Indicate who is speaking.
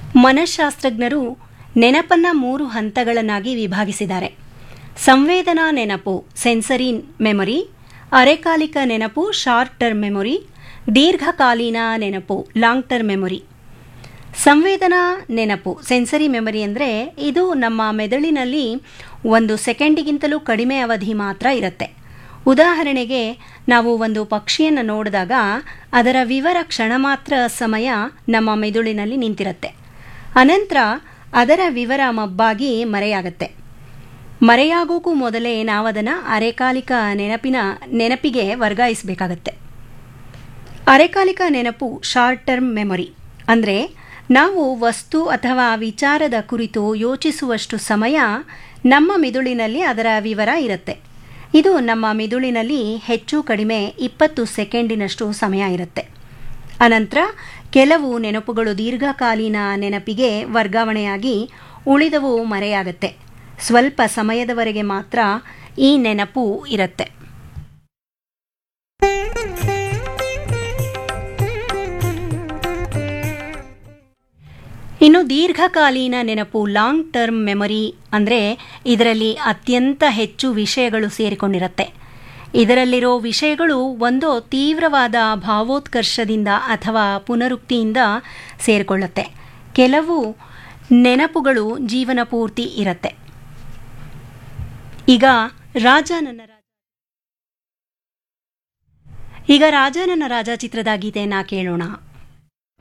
Speaker 1: ಮನಃಶಾಸ್ತ್ರಜ್ಞರು ನೆನಪನ್ನ ಮೂರು ಹಂತಗಳನ್ನಾಗಿ ವಿಭಾಗಿಸಿದ್ದಾರೆ ಸಂವೇದನಾ ನೆನಪು ಸೆನ್ಸರಿ ಮೆಮೊರಿ ಅರೆಕಾಲಿಕ ನೆನಪು ಶಾರ್ಟ್ ಟರ್ಮ್ ಮೆಮೊರಿ ದೀರ್ಘಕಾಲೀನ ನೆನಪು ಲಾಂಗ್ ಟರ್ಮ್ ಮೆಮೊರಿ ಸಂವೇದನಾ ನೆನಪು ಸೆನ್ಸರಿ ಮೆಮೊರಿ ಅಂದರೆ ಇದು ನಮ್ಮ ಮೆದುಳಿನಲ್ಲಿ ಒಂದು ಸೆಕೆಂಡಿಗಿಂತಲೂ ಕಡಿಮೆ ಅವಧಿ ಮಾತ್ರ ಇರುತ್ತೆ ಉದಾಹರಣೆಗೆ ನಾವು ಒಂದು ಪಕ್ಷಿಯನ್ನು ನೋಡಿದಾಗ ಅದರ ವಿವರ ಕ್ಷಣ ಮಾತ್ರ ಸಮಯ ನಮ್ಮ ಮೆದುಳಿನಲ್ಲಿ ನಿಂತಿರುತ್ತೆ ಅನಂತರ ಅದರ ವಿವರ ಮಬ್ಬಾಗಿ ಮರೆಯಾಗತ್ತೆ ಮರೆಯಾಗೋಕ್ಕೂ ಮೊದಲೇ ನಾವದನ್ನು ಅರೆಕಾಲಿಕ ನೆನಪಿನ ನೆನಪಿಗೆ ವರ್ಗಾಯಿಸಬೇಕಾಗತ್ತೆ ಅರೆಕಾಲಿಕ ನೆನಪು ಶಾರ್ಟ್ ಟರ್ಮ್ ಮೆಮೊರಿ ಅಂದರೆ ನಾವು ವಸ್ತು ಅಥವಾ ವಿಚಾರದ ಕುರಿತು ಯೋಚಿಸುವಷ್ಟು ಸಮಯ ನಮ್ಮ ಮಿದುಳಿನಲ್ಲಿ ಅದರ ವಿವರ ಇರುತ್ತೆ ಇದು ನಮ್ಮ ಮಿದುಳಿನಲ್ಲಿ ಹೆಚ್ಚು ಕಡಿಮೆ ಇಪ್ಪತ್ತು ಸೆಕೆಂಡಿನಷ್ಟು ಸಮಯ ಇರುತ್ತೆ ಅನಂತರ ಕೆಲವು ನೆನಪುಗಳು ದೀರ್ಘಕಾಲೀನ ನೆನಪಿಗೆ ವರ್ಗಾವಣೆಯಾಗಿ ಉಳಿದವು ಮರೆಯಾಗತ್ತೆ ಸ್ವಲ್ಪ ಸಮಯದವರೆಗೆ ಮಾತ್ರ ಈ ನೆನಪು ಇರುತ್ತೆ ಇನ್ನು ದೀರ್ಘಕಾಲೀನ ನೆನಪು ಲಾಂಗ್ ಟರ್ಮ್ ಮೆಮೊರಿ ಅಂದರೆ ಇದರಲ್ಲಿ ಅತ್ಯಂತ ಹೆಚ್ಚು ವಿಷಯಗಳು ಸೇರಿಕೊಂಡಿರುತ್ತೆ ಇದರಲ್ಲಿರೋ ವಿಷಯಗಳು ಒಂದೋ ತೀವ್ರವಾದ ಭಾವೋತ್ಕರ್ಷದಿಂದ ಅಥವಾ ಪುನರುಕ್ತಿಯಿಂದ ಸೇರಿಕೊಳ್ಳುತ್ತೆ ಕೆಲವು ನೆನಪುಗಳು ಜೀವನ ಪೂರ್ತಿ ಇರುತ್ತೆ ಈಗ ರಾಜ ನನ್ನ ರಾಜ ಈಗ ರಾಜ ನನ್ನ ರಾಜ ಚಿತ್ರದ ಗೀತೆಯನ್ನ ಕೇಳೋಣ